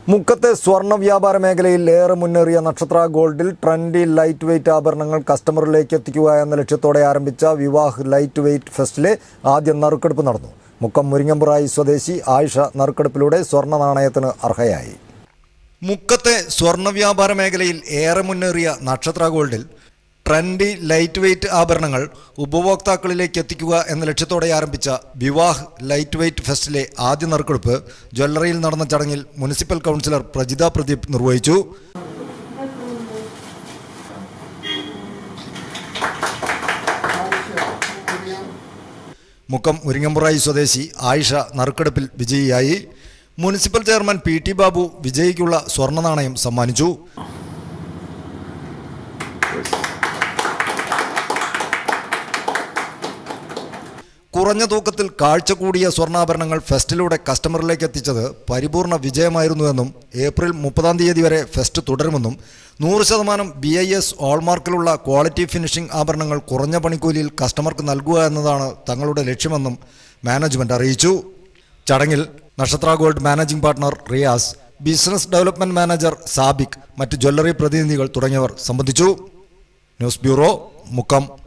മുക്കത്തെ സ്വർണ്ണ വ്യാപാര മേഖലയിൽ ഏറെ മുന്നേറിയ നക്ഷത്ര ഗോൾഡിൽ ട്രെൻഡി ലൈറ്റ് വെയ്റ്റ് ആഭരണങ്ങൾ കസ്റ്റമറിലേക്ക് എത്തിക്കുക എന്ന ലക്ഷ്യത്തോടെ ആരംഭിച്ച വിവാഹ് ലൈറ്റ് വെയ്റ്റ് ഫെസ്റ്റിലെ ആദ്യ നറുക്കെടുപ്പ് നടന്നു മുക്കം മുരിങ്ങമ്പുറായി സ്വദേശി ആയിഷ നറുക്കെടുപ്പിലൂടെ സ്വർണ്ണ നാണയത്തിന് അർഹയായി മുക്കത്തെ സ്വർണ്ണ വ്യാപാര മേഖലയിൽ ഏറെ മുന്നേറിയ നക്ഷത്ര ഗോൾഡിൽ ട്രെൻഡി ലൈറ്റ് വെയ്റ്റ് ആഭരണങ്ങൾ ഉപഭോക്താക്കളിലേക്ക് എത്തിക്കുക എന്ന ലക്ഷ്യത്തോടെ ആരംഭിച്ച വിവാഹ് ലൈറ്റ് വെയ്റ്റ് ഫെസ്റ്റിലെ ആദ്യ നറുക്കെടുപ്പ് ജ്വല്ലറിയിൽ നടന്ന ചടങ്ങിൽ മുനിസിപ്പൽ കൗൺസിലർ പ്രജിത പ്രദീപ് നിർവഹിച്ചു മുക്കം മുരിങ്ങമ്പുറായി സ്വദേശി ആയിഷ നറുക്കെടുപ്പിൽ വിജയിയായി municipal chairman P T Babu വിജയിക്കുള്ള സ്വർണ്ണ നാണയം സമ്മാനിച്ചു കുറഞ്ഞ തൂക്കത്തിൽ കാഴ്ച കൂടിയ സ്വർണ്ണാഭരണങ്ങൾ ഫെസ്റ്റിലൂടെ കസ്റ്റമറിലേക്ക് എത്തിച്ചത് പരിപൂർണ വിജയമായിരുന്നുവെന്നും ഏപ്രിൽ മുപ്പതാം തീയതി വരെ ഫെസ്റ്റ് തുടരുമെന്നും നൂറ് ശതമാനം ബി ഐ എസ് ഓൾമാർക്കിലുള്ള ക്വാളിറ്റി ഫിനിഷിംഗ് ആഭരണങ്ങൾ കുറഞ്ഞ പണിക്കൂലിയിൽ കസ്റ്റമർക്ക് നൽകുക എന്നതാണ് തങ്ങളുടെ ലക്ഷ്യമെന്നും മാനേജ്മെന്റ് അറിയിച്ചു ചടങ്ങിൽ Nakshatra gold managing partner Riyas business development manager Sabik മറ്റ് ജ്വല്ലറി പ്രതിനിധികൾ തുടങ്ങിയവർ സംബന്ധിച്ചു ന്യൂസ് ബ്യൂറോ മുക്കം